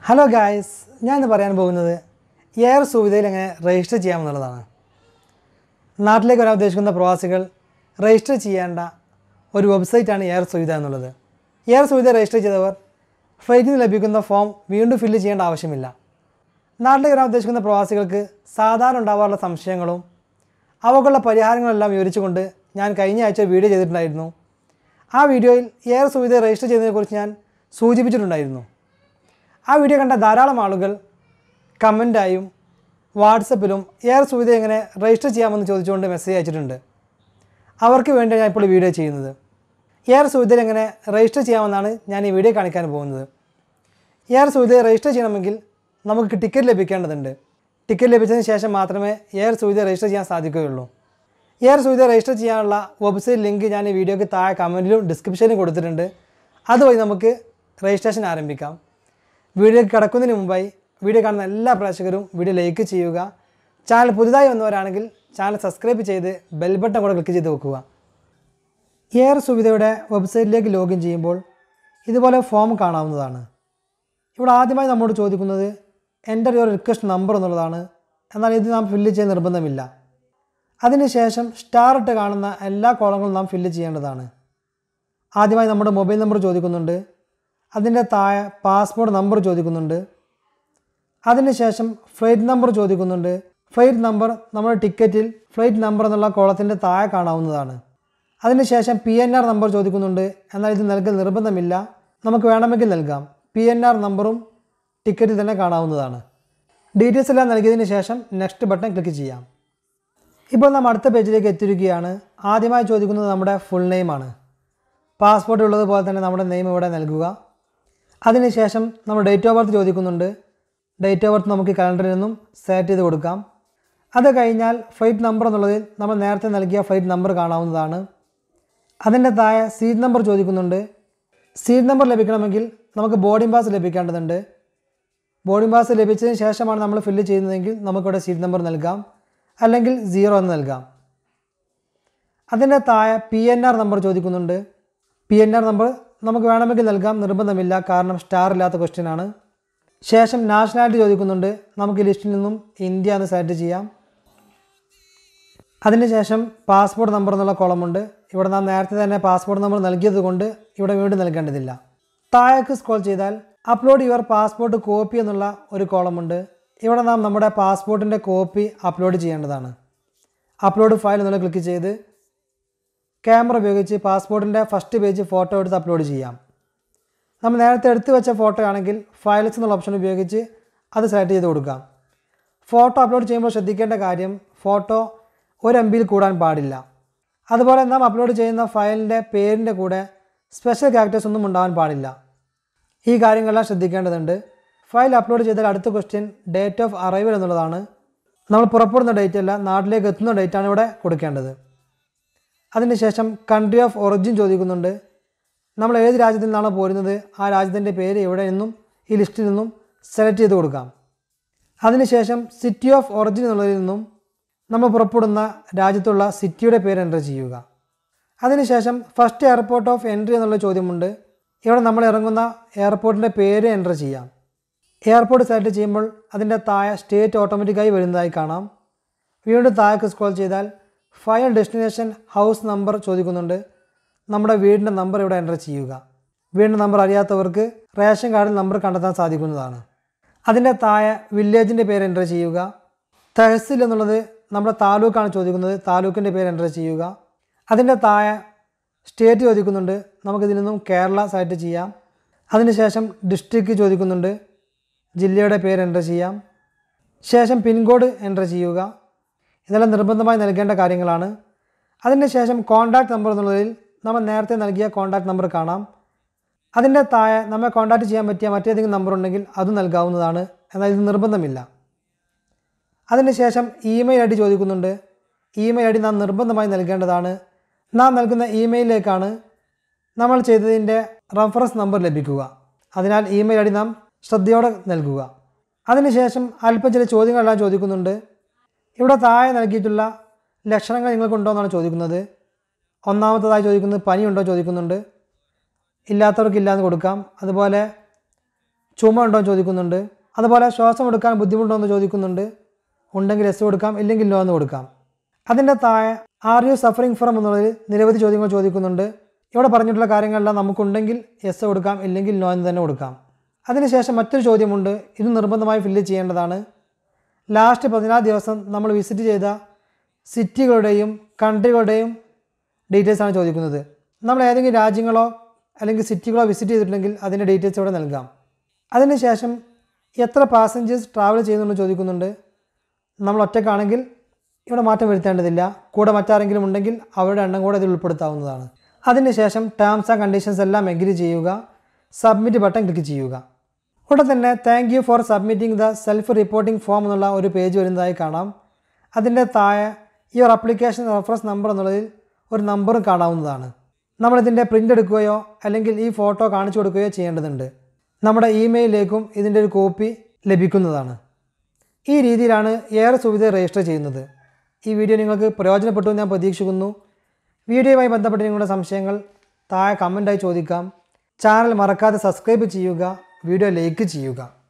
hello guys ഞാൻ ഇന്ന് പറയാൻ പോകുന്നത് എയർ സുവിധയിൽ എങ്ങനെ രജിസ്റ്റർ ചെയ്യാമെന്നുള്ളതാണ് നാട്ടിലേക്ക് വരാൻ ഉദ്ദേശിക്കുന്ന പ്രവാസികൾ രജിസ്റ്റർ ചെയ്യേണ്ട ഒരു വെബ്സൈറ്റാണ് എയർ സുവിധ എന്നുള്ളത് എയർ സുവിധ രജിസ്റ്റർ ചെയ്തവർ ഫ്ലൈറ്റിൽ നിന്ന് ലഭിക്കുന്ന ഫോം വീണ്ടും ഫില്ല് ചെയ്യേണ്ട ആവശ്യമില്ല നാട്ടിലേക്ക് വരാൻ ഉദ്ദേശിക്കുന്ന പ്രവാസികൾക്ക് സാധാരണ ഉണ്ടാവാറുള്ള സംശയങ്ങളും അവക്കുള്ള പരിഹാരങ്ങളെല്ലാം വിവരിച്ചുകൊണ്ട് ഞാൻ കഴിഞ്ഞ ആഴ്ച ഒരു വീഡിയോ ചെയ്തിട്ടുണ്ടായിരുന്നു ആ വീഡിയോയിൽ എയർ സുവിധ രജിസ്റ്റർ ചെയ്യുന്നതിനെക്കുറിച്ച് ഞാൻ സൂചിപ്പിച്ചിട്ടുണ്ടായിരുന്നു ആ വീഡിയോ കണ്ട ധാരാളം ആളുകൾ കമൻ്റായും വാട്സപ്പിലും എയർ സുവിധ എങ്ങനെ രജിസ്റ്റർ ചെയ്യാമെന്ന് ചോദിച്ചുകൊണ്ട് മെസ്സേജ് അയച്ചിട്ടുണ്ട് അവർക്ക് വേണ്ടിയാണ് ഞാൻ ഇപ്പോൾ ഈ വീഡിയോ ചെയ്യുന്നത് എയർ സുവിധയിൽ എങ്ങനെ രജിസ്റ്റർ ചെയ്യാമെന്നാണ് ഞാൻ ഈ വീഡിയോ കാണിക്കാൻ പോകുന്നത് എയർ സുവിധ രജിസ്റ്റർ ചെയ്യണമെങ്കിൽ നമുക്ക് ടിക്കറ്റ് ലഭിക്കേണ്ടതുണ്ട് ടിക്കറ്റ് ലഭിച്ചതിന് ശേഷം മാത്രമേ എയർ സുവിധ രജിസ്റ്റർ ചെയ്യാൻ സാധിക്കുകയുള്ളൂ എയർ സുവിധ രജിസ്റ്റർ ചെയ്യാനുള്ള വെബ്സൈറ്റ് ലിങ്ക് ഞാൻ ഈ വീഡിയോയ്ക്ക് താഴെ കമൻറ്റിലും ഡിസ്ക്രിപ്ഷനിലും കൊടുത്തിട്ടുണ്ട് അതുവഴി നമുക്ക് രജിസ്ട്രേഷൻ ആരംഭിക്കാം വീഡിയോയ്ക്ക് കിടക്കുന്നതിന് മുമ്പായി വീഡിയോ കാണുന്ന എല്ലാ പ്രേക്ഷകരും വീഡിയോ ലൈക്ക് ചെയ്യുക ചാനൽ പുതുതായി വന്നവരാണെങ്കിൽ ചാനൽ സബ്സ്ക്രൈബ് ചെയ്ത് ബെൽ ബട്ടൺ കൂടെ ക്ലിക്ക് ചെയ്ത് വെക്കുക എയർ സുവിധയുടെ വെബ്സൈറ്റിലേക്ക് ലോഗിൻ ചെയ്യുമ്പോൾ ഇതുപോലെ ഫോം കാണാവുന്നതാണ് ഇവിടെ ആദ്യമായി നമ്മോട് ചോദിക്കുന്നത് എൻ്റർ യുവർ റിക്വസ്റ്റ് നമ്പർ എന്നുള്ളതാണ് എന്നാൽ ഇത് നാം ഫില്ല് ചെയ്യാൻ നിർബന്ധമില്ല അതിനുശേഷം സ്റ്റാർ ഇട്ട് കാണുന്ന എല്ലാ കോളങ്ങളും നാം ഫില്ല് ചെയ്യേണ്ടതാണ് ആദ്യമായി നമ്മുടെ മൊബൈൽ നമ്പർ ചോദിക്കുന്നുണ്ട് അതിൻ്റെ താഴെ പാസ്പോർട്ട് നമ്പർ ചോദിക്കുന്നുണ്ട് അതിനുശേഷം ഫ്ലൈറ്റ് നമ്പർ ചോദിക്കുന്നുണ്ട് ഫ്ലൈറ്റ് നമ്പർ നമ്മുടെ ടിക്കറ്റിൽ ഫ്ലൈറ്റ് നമ്പർ എന്നുള്ള കോളത്തിൻ്റെ താഴെ കാണാവുന്നതാണ് അതിനുശേഷം പി എൻ ആർ നമ്പർ ചോദിക്കുന്നുണ്ട് എന്നാൽ ഇത് നൽകൽ നിർബന്ധമില്ല നമുക്ക് വേണമെങ്കിൽ നൽകാം പി എൻ ആർ നമ്പറും ടിക്കറ്റിൽ തന്നെ കാണാവുന്നതാണ് ഡീറ്റെയിൽസ് എല്ലാം നൽകിയതിന് ശേഷം നെക്സ്റ്റ് ബട്ടൺ ക്ലിക്ക് ചെയ്യാം ഇപ്പോൾ നാം അടുത്ത പേജിലേക്ക് എത്തിയിരിക്കുകയാണ് ആദ്യമായി ചോദിക്കുന്നത് നമ്മുടെ ഫുൾ നെയിമാണ് പാസ്പോർട്ട് ഉള്ളതുപോലെ തന്നെ നമ്മുടെ നെയിം ഇവിടെ നൽകുക അതിനുശേഷം നമ്മൾ ഡേറ്റ് ഓഫ് ബർത്ത് ചോദിക്കുന്നുണ്ട് ഡേറ്റ് ഓഫ് ബർത്ത് നമുക്ക് കലണ്ടറിൽ നിന്നും സെറ്റ് ചെയ്ത് കൊടുക്കാം അത് കഴിഞ്ഞാൽ ഫ്ലൈറ്റ് നമ്പർ എന്നുള്ളതിൽ നമ്മൾ നേരത്തെ നൽകിയ ഫ്ലൈറ്റ് നമ്പർ കാണാവുന്നതാണ് അതിൻ്റെ താഴെ സീറ്റ് നമ്പർ ചോദിക്കുന്നുണ്ട് സീറ്റ് നമ്പർ ലഭിക്കണമെങ്കിൽ നമുക്ക് ബോർഡിംഗ് പാസ് ലഭിക്കേണ്ടതുണ്ട് ബോർഡിംഗ് പാസ് ലഭിച്ചതിന് ശേഷമാണ് നമ്മൾ ഫില്ല് ചെയ്യുന്നതെങ്കിൽ നമുക്കിവിടെ സീറ്റ് നമ്പർ നൽകാം അല്ലെങ്കിൽ സീറോ എന്ന് നൽകാം അതിൻ്റെ താഴെ പി എൻ ആർ നമ്പർ ചോദിക്കുന്നുണ്ട് പി എൻ ആർ നമ്പർ നമുക്ക് വേണമെങ്കിൽ നൽകാം നിർബന്ധമില്ല കാരണം സ്റ്റാർ ഇല്ലാത്ത ക്വസ്റ്റ്യൻ ആണ് ശേഷം നാഷണാലിറ്റി ചോദിക്കുന്നുണ്ട് നമുക്ക് ഈ ലിസ്റ്റിൽ നിന്നും ഇന്ത്യ എന്ന് സെലക്ട് ചെയ്യാം അതിനുശേഷം പാസ്പോർട്ട് നമ്പർ എന്നുള്ള കോളമുണ്ട് ഇവിടെ നാം നേരത്തെ തന്നെ പാസ്പോർട്ട് നമ്പർ നൽകിയത് കൊണ്ട് ഇവിടെ വീണ്ടും നൽകേണ്ടതില്ല താഴേക്ക് സ്ക്രോൾ ചെയ്താൽ അപ്ലോഡ് യുവർ പാസ്പോർട്ട് കോപ്പി എന്നുള്ള ഒരു കോളമുണ്ട് ഇവിടെ നാം നമ്മുടെ പാസ്പോർട്ടിൻ്റെ കോപ്പി അപ്ലോഡ് ചെയ്യേണ്ടതാണ് അപ്ലോഡ് ഫയൽ എന്നുള്ള ക്ലിക്ക് ചെയ്ത് ക്യാമറ ഉപയോഗിച്ച് പാസ്പോർട്ടിൻ്റെ ഫസ്റ്റ് പേജ് ഫോട്ടോ എടുത്ത് അപ്ലോഡ് ചെയ്യാം നമ്മൾ നേരത്തെ എടുത്തു വെച്ച ഫോട്ടോ ആണെങ്കിൽ ഫയൽസ് എന്നുള്ള ഓപ്ഷൻ ഉപയോഗിച്ച് അത് സെലക്ട് ചെയ്ത് കൊടുക്കാം ഫോട്ടോ അപ്ലോഡ് ചെയ്യുമ്പോൾ ശ്രദ്ധിക്കേണ്ട കാര്യം ഫോട്ടോ ഒരു എം ബിയിൽ കൂടാൻ പാടില്ല അതുപോലെ നാം അപ്ലോഡ് ചെയ്യുന്ന ഫയലിൻ്റെ പേരിൻ്റെ കൂടെ സ്പെഷ്യൽ ക്യാരക്ടേഴ്സ് ഒന്നും ഉണ്ടാകാൻ പാടില്ല ഈ കാര്യങ്ങളെല്ലാം ശ്രദ്ധിക്കേണ്ടതുണ്ട് ഫയൽ അപ്ലോഡ് ചെയ്താൽ അടുത്ത ക്വസ്റ്റ്യൻ ഡേറ്റ് ഓഫ് അറൈവൽ എന്നുള്ളതാണ് നമ്മൾ പുറപ്പെടുന്ന ഡേറ്റ് അല്ല നാട്ടിലേക്ക് എത്തുന്ന ഡേറ്റാണ് ഇവിടെ കൊടുക്കേണ്ടത് അതിനുശേഷം കൺട്രി ഓഫ് ഒറിജിൻ ചോദിക്കുന്നുണ്ട് നമ്മൾ ഏത് രാജ്യത്തിൽ നിന്നാണോ പോരുന്നത് ആ രാജ്യത്തിൻ്റെ പേര് ഇവിടെ നിന്നും ഈ ലിസ്റ്റിൽ നിന്നും സെലക്ട് ചെയ്ത് കൊടുക്കാം അതിനുശേഷം സിറ്റി ഓഫ് ഒറിജിൻ എന്നുള്ളതിൽ നിന്നും നമ്മൾ പുറപ്പെടുന്ന രാജ്യത്തുള്ള സിറ്റിയുടെ പേര് എൻ്റർ ചെയ്യുക അതിനുശേഷം ഫസ്റ്റ് എയർപോർട്ട് ഓഫ് എൻട്രി എന്നുള്ള ചോദ്യമുണ്ട് ഇവിടെ നമ്മൾ ഇറങ്ങുന്ന എയർപോർട്ടിൻ്റെ പേര് എൻ്റർ ചെയ്യാം എയർപോർട്ട് സെലക്ട് ചെയ്യുമ്പോൾ അതിൻ്റെ താഴെ സ്റ്റേറ്റ് ഓട്ടോമാറ്റിക്കായി വരുന്നതായി കാണാം വീണ്ടും താഴേക്ക് സ്ക്രോൾ ചെയ്താൽ ഫൈനൽ ഡെസ്റ്റിനേഷൻ ഹൗസ് നമ്പർ ചോദിക്കുന്നുണ്ട് നമ്മുടെ വീടിൻ്റെ നമ്പർ ഇവിടെ എൻ്റർ ചെയ്യുക വീടിൻ്റെ നമ്പർ അറിയാത്തവർക്ക് റേഷൻ കാർഡിൽ നമ്പർ കണ്ടെത്താൻ സാധിക്കുന്നതാണ് അതിൻ്റെ താഴെ വില്ലേജിൻ്റെ പേര് എൻ്റർ ചെയ്യുക തഹസിൽ എന്നുള്ളത് നമ്മുടെ താലൂക്കാണ് ചോദിക്കുന്നത് താലൂക്കിൻ്റെ പേര് എൻ്റർ ചെയ്യുക അതിൻ്റെ താഴെ സ്റ്റേറ്റ് ചോദിക്കുന്നുണ്ട് നമുക്കിതിൽ നിന്നും കേരള സെലക്ട് ചെയ്യാം അതിനുശേഷം ഡിസ്ട്രിക്റ്റ് ചോദിക്കുന്നുണ്ട് ജില്ലയുടെ പേര് എൻ്റർ ചെയ്യാം ശേഷം പിൻകോഡ് എൻ്റർ ചെയ്യുക ഇതെല്ലാം നിർബന്ധമായി നൽകേണ്ട കാര്യങ്ങളാണ് അതിന് ശേഷം കോൺടാക്റ്റ് നമ്പർ എന്നുള്ളതിൽ നമ്മൾ നേരത്തെ നൽകിയ കോൺടാക്റ്റ് നമ്പർ കാണാം അതിൻ്റെ താഴെ നമ്മെ കോൺടാക്റ്റ് ചെയ്യാൻ പറ്റിയ മറ്റേതെങ്കിലും നമ്പർ ഉണ്ടെങ്കിൽ അത് നൽകാവുന്നതാണ് എന്നാൽ ഇത് നിർബന്ധമില്ല അതിനുശേഷം ഇമെയിൽ ഐ ഡി ചോദിക്കുന്നുണ്ട് ഇമെയിൽ ഐ ഡി നാം നിർബന്ധമായി നൽകേണ്ടതാണ് നാം നൽകുന്ന ഇമെയിലിലേക്കാണ് നമ്മൾ ചെയ്തതിൻ്റെ റഫറൻസ് നമ്പർ ലഭിക്കുക അതിനാൽ ഇമെയിൽ ഐ ഡി നാം ശ്രദ്ധയോടെ നൽകുക അതിനുശേഷം അല്പം ചില ചോദ്യങ്ങളെല്ലാം ചോദിക്കുന്നുണ്ട് ഇവിടെ താഴെ നൽകിയിട്ടുള്ള ലക്ഷണങ്ങൾ നിങ്ങൾക്കുണ്ടോ എന്നാണ് ചോദിക്കുന്നത് ഒന്നാമത്തതായി ചോദിക്കുന്നത് പനിയുണ്ടോ ചോദിക്കുന്നുണ്ട് ഇല്ലാത്തവർക്ക് ഇല്ലാന്ന് കൊടുക്കാം അതുപോലെ ചുമ ഉണ്ടോ എന്ന് ചോദിക്കുന്നുണ്ട് അതുപോലെ ശ്വാസം എടുക്കാൻ ബുദ്ധിമുട്ടുണ്ടോ എന്ന് ചോദിക്കുന്നുണ്ട് ഉണ്ടെങ്കിൽ എസ് കൊടുക്കാം ഇല്ലെങ്കിൽ നോ എന്ന് കൊടുക്കാം അതിൻ്റെ താഴെ ആർ യു സഫറിങ് ഫ്രം എന്നുള്ളതിൽ നിരവധി ചോദ്യങ്ങൾ ചോദിക്കുന്നുണ്ട് ഇവിടെ പറഞ്ഞിട്ടുള്ള കാര്യങ്ങളെല്ലാം നമുക്കുണ്ടെങ്കിൽ എസ് കൊടുക്കാം ഇല്ലെങ്കിൽ നോ എന്ന് തന്നെ കൊടുക്കാം അതിനുശേഷം മറ്റൊരു ചോദ്യമുണ്ട് ഇത് നിർബന്ധമായി ഫില്ല് ചെയ്യേണ്ടതാണ് ലാസ്റ്റ് പതിനാല് ദിവസം നമ്മൾ വിസിറ്റ് ചെയ്ത സിറ്റികളുടെയും കൺട്രികളുടെയും ഡീറ്റെയിൽസ് ആണ് ചോദിക്കുന്നത് നമ്മൾ ഏതെങ്കിലും രാജ്യങ്ങളോ അല്ലെങ്കിൽ സിറ്റികളോ വിസിറ്റ് ചെയ്തിട്ടുണ്ടെങ്കിൽ അതിൻ്റെ ഡീറ്റെയിൽസ് ഇവിടെ നൽകാം അതിനുശേഷം എത്ര പാസഞ്ചേഴ്സ് ട്രാവൽ ചെയ്യുന്നുള്ളൂ ചോദിക്കുന്നുണ്ട് നമ്മൾ ഒറ്റക്കാണെങ്കിൽ ഇവിടെ മാറ്റം വരുത്തേണ്ടതില്ല കൂടെ മറ്റാരെങ്കിലും ഉണ്ടെങ്കിൽ അവരുടെ എണ്ണം കൂടെ ഇതിൽ ഉൾപ്പെടുത്താവുന്നതാണ് അതിനുശേഷം ടേംസ് ആൻഡ് കണ്ടീഷൻസ് എല്ലാം എഗ്രി ചെയ്യുക സബ്മിറ്റ് ബട്ടൺ ക്ലിക്ക് ചെയ്യുക ഉടൻ തന്നെ thank you for submitting the self reporting form എന്നുള്ള ഒരു പേജ് വരുന്നതായി കാണാം അതിൻ്റെ താഴെ ഈ ഒരു അപ്ലിക്കേഷൻ റെഫറൻസ് നമ്പർ എന്നുള്ളതിൽ ഒരു നമ്പറും കാണാവുന്നതാണ് നമ്മളിതിൻ്റെ പ്രിൻ്റ് എടുക്കുകയോ അല്ലെങ്കിൽ ഈ ഫോട്ടോ കാണിച്ചു കൊടുക്കുകയോ ചെയ്യേണ്ടതുണ്ട് നമ്മുടെ ഇമെയിലിലേക്കും ഇതിൻ്റെ ഒരു കോപ്പി ലഭിക്കുന്നതാണ് ഈ രീതിയിലാണ് ഏറെ സുവിധ രജിസ്റ്റർ ചെയ്യുന്നത് ഈ വീഡിയോ നിങ്ങൾക്ക് പ്രയോജനപ്പെട്ടു എന്ന് ഞാൻ പ്രതീക്ഷിക്കുന്നു വീഡിയോയുമായി ബന്ധപ്പെട്ട് നിങ്ങളുടെ സംശയങ്ങൾ താഴെ കമൻറ്റായി ചോദിക്കാം ചാനൽ മറക്കാതെ സബ്സ്ക്രൈബ് ചെയ്യുക വീഡിയോ ലൈക്ക് ചെയ്യുക